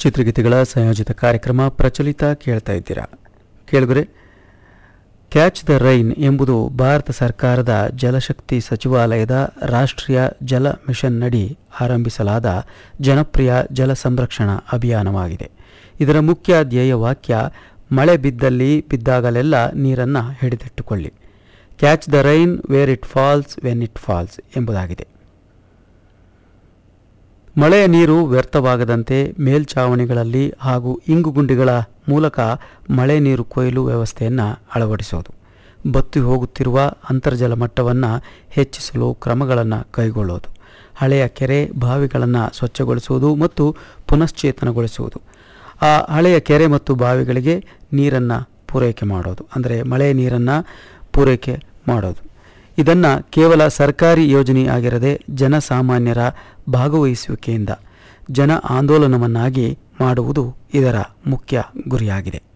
ಚಿತ್ರಗೀತೆಗಳ ಸಂಯೋಜಿತ ಕಾರ್ಯಕ್ರಮ ಪ್ರಚಲಿತ ಕೇಳ್ತಾ ಇದ್ದೀರಾ ಕೇಳಿದ್ರೆ ಕ್ಯಾಚ್ ದ ರೈನ್ ಎಂಬುದು ಭಾರತ ಸರ್ಕಾರದ ಜಲಶಕ್ತಿ ಸಚಿವಾಲಯದ ರಾಷ್ಟ್ರೀಯ ಜಲ ಮಿಷನ್ನಡಿ ಆರಂಭಿಸಲಾದ ಜನಪ್ರಿಯ ಜಲ ಸಂರಕ್ಷಣಾ ಅಭಿಯಾನವಾಗಿದೆ ಇದರ ಮುಖ್ಯ ಧ್ಯೇಯ ವಾಕ್ಯ ಮಳೆ ಬಿದ್ದಲ್ಲಿ ಬಿದ್ದಾಗಲೆಲ್ಲ ನೀರನ್ನು ಹಿಡಿದಿಟ್ಟುಕೊಳ್ಳಿ catch the rain where it falls when it falls ಎಂಬುದಾಗಿದೆ ಮಳೆಯ ನೀರು ವ್ಯರ್ಥವಾಗದಂತೆ ಮೇಲ್ಛಾವಣಿಗಳಲ್ಲಿ ಹಾಗೂ ಇಂಗುಗುಂಡಿಗಳ ಮೂಲಕ ಮಳೆ ನೀರು ಕೊಯ್ಲು ವ್ಯವಸ್ಥೆಯನ್ನು ಅಳವಡಿಸೋದು ಬತ್ತಿ ಹೋಗುತ್ತಿರುವ ಅಂತರ್ಜಲ ಮಟ್ಟವನ್ನು ಹೆಚ್ಚಿಸಲು ಕ್ರಮಗಳನ್ನು ಕೈಗೊಳ್ಳೋದು ಹಳೆಯ ಕೆರೆ ಬಾವಿಗಳನ್ನು ಸ್ವಚ್ಛಗೊಳಿಸುವುದು ಮತ್ತು ಪುನಶ್ಚೇತನಗೊಳಿಸುವುದು ಆ ಹಳೆಯ ಕೆರೆ ಮತ್ತು ಬಾವಿಗಳಿಗೆ ನೀರನ್ನು ಪೂರೈಕೆ ಮಾಡೋದು ಅಂದರೆ ಮಳೆ ನೀರನ್ನು ಪೂರೈಕೆ ಮಾಡೋದು ಇದನ್ನು ಕೇವಲ ಸರ್ಕಾರಿ ಯೋಜನೆ ಆಗಿರದೆ ಜನಸಾಮಾನ್ಯರ ಭಾಗವಹಿಸುವಿಕೆಯಿಂದ ಜನ ಆಂದೋಲನವನ್ನಾಗಿ ಮಾಡುವುದು ಇದರ ಮುಖ್ಯ ಗುರಿಯಾಗಿದೆ